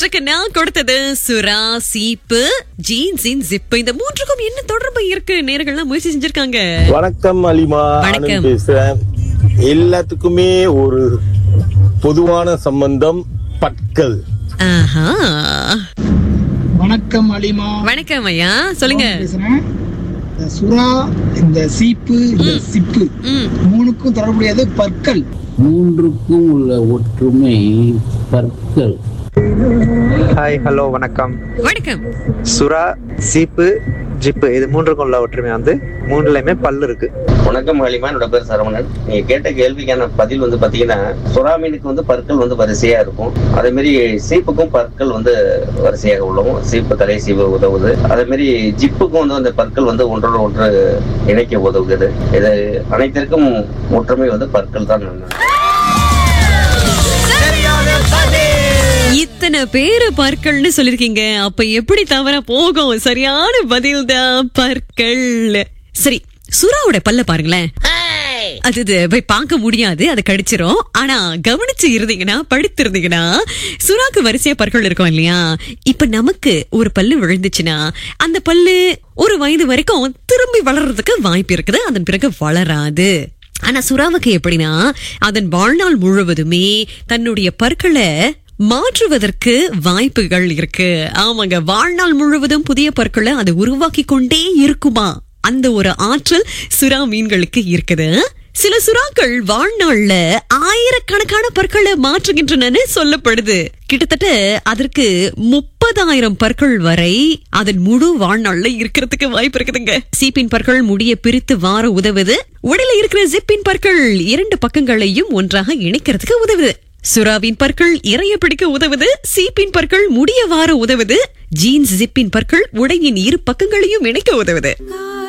இன்றைக்கு நான் கொடுத்தது சுறா சீப்பு ஜீன்ஸின் ஜிப்பு இந்த மூன்றுக்கும் என்ன தொடர்பு இருக்கு நேர்கள்லாம் முயற்சி செஞ்சிருக்காங்க வணக்கம் அலிமா வணக்கம். ஆனந்த் பேசுறேன் எல்லாத்துக்குமே ஒரு பொதுவான சம்பந்தம் பற்கள் ஆஹா வணக்கம் அலிமா வணக்கம் ஐயா சொல்லுங்க பேசுறேன் இந்த சுறா இந்த சீப்பு இந்த சிப்பு ம் மூணுக்கும் தொடர்புடையது பற்கள் மூன்றுக்கும் உள்ள ஒற்றுமை பற்கள் ஹாய் ஹலோ வணக்கம் வணக்கம் சுறா சீப்பு ஜிப்பு இது மூன்றுக்கும் உள்ள ஒற்றுமை வந்து மூணுலயுமே பல்லு இருக்கு வணக்கம் மாலிமா என்னோட பேர் சரவணன் நீங்க கேட்ட கேள்விக்கான பதில் வந்து பாத்தீங்கன்னா சுறா மீனுக்கு வந்து பற்கள் வந்து வரிசையா இருக்கும் அதே மாதிரி சீப்புக்கும் பற்கள் வந்து வரிசையாக உள்ளவும் சீப்பு தலை சீவு உதவுது அதே மாதிரி ஜிப்புக்கும் வந்து அந்த பற்கள் வந்து ஒன்றோடு ஒன்று இணைக்க உதவுகிறது இது அனைத்திற்கும் ஒற்றுமை வந்து பற்கள் தான் இத்தனை பேரு பற்கள்னு சொல்லிருக்கீங்க அப்ப எப்படி தவற போகும் சரியான பதில் தான் பற்கள் சரி சுறாவோட பல்ல பாருங்களேன் அது இது போய் பார்க்க முடியாது அது கடிச்சிரும் ஆனா கவனிச்சு இருந்தீங்கன்னா படுத்து இருந்தீங்கன்னா சுறாக்கு வரிசையா பற்கள் இருக்கும் இல்லையா இப்ப நமக்கு ஒரு பல்லு விழுந்துச்சுன்னா அந்த பல்லு ஒரு வயது வரைக்கும் திரும்பி வளர்றதுக்கு வாய்ப்பு இருக்குது அதன் பிறகு வளராது ஆனா சுறாவுக்கு எப்படின்னா அதன் வாழ்நாள் முழுவதுமே தன்னுடைய பற்களை மாற்றுவதற்கு வாய்ப்புகள் இருக்கு ஆமாங்க வாழ்நாள் முழுவதும் புதிய பற்களை அது உருவாக்கி கொண்டே இருக்குமா அந்த ஒரு ஆற்றல் சுறா மீன்களுக்கு இருக்குது சில சுறாக்கள் வாழ்நாள்ல ஆயிரக்கணக்கான பற்களை மாற்றுகின்றன சொல்லப்படுது கிட்டத்தட்ட அதற்கு முப்பதாயிரம் பற்கள் வரை அதன் முழு வாழ்நாள்ல இருக்கிறதுக்கு வாய்ப்பு இருக்குதுங்க சீப்பின் பற்கள் முடிய பிரித்து வார உதவுது உடலில் இருக்கிற ஜிப்பின் பற்கள் இரண்டு பக்கங்களையும் ஒன்றாக இணைக்கிறதுக்கு உதவுது சுறாவின் பற்கள் இறைய பிடிக்க உதவுது சீப்பின் பற்கள் முடிய வார உதவுது ஜீன்ஸ் ஜிப்பின் பற்கள் உடையின் இரு பக்கங்களையும் இணைக்க உதவுது